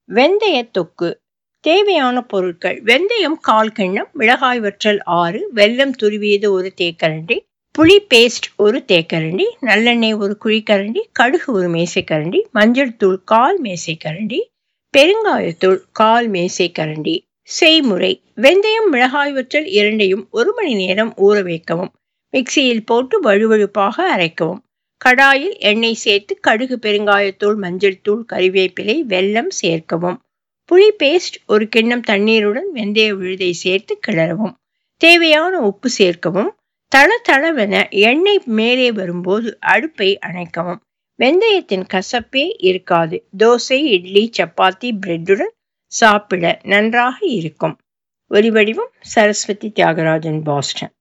வெந்தய தொக்கு தேவையான பொருட்கள் வெந்தயம் கால் கிண்ணம் மிளகாய் வற்றல் ஆறு வெல்லம் துருவியது ஒரு தேக்கரண்டி புளி பேஸ்ட் ஒரு தேக்கரண்டி நல்லெண்ணெய் ஒரு குழிக்கரண்டி கடுகு ஒரு மேசைக்கரண்டி மஞ்சள் தூள் கால் மேசைக்கரண்டி பெருங்காயத்தூள் கால் மேசைக்கரண்டி செய்முறை வெந்தயம் மிளகாய் வற்றல் இரண்டையும் ஒரு மணி நேரம் ஊற வைக்கவும் மிக்சியில் போட்டு வழுவழுப்பாக அரைக்கவும் கடாயில் எண்ணெய் சேர்த்து கடுகு பெருங்காயத்தூள் மஞ்சள் தூள் கறிவேப்பிலை வெல்லம் சேர்க்கவும் புளி பேஸ்ட் ஒரு கிண்ணம் தண்ணீருடன் வெந்தய விழுதை சேர்த்து கிளறவும் தேவையான உப்பு சேர்க்கவும் தள தளவென எண்ணெய் மேலே வரும்போது அடுப்பை அணைக்கவும் வெந்தயத்தின் கசப்பே இருக்காது தோசை இட்லி சப்பாத்தி பிரெட்டுடன் சாப்பிட நன்றாக இருக்கும் ஒலிவடிவம் சரஸ்வதி தியாகராஜன் பாஸ்டன்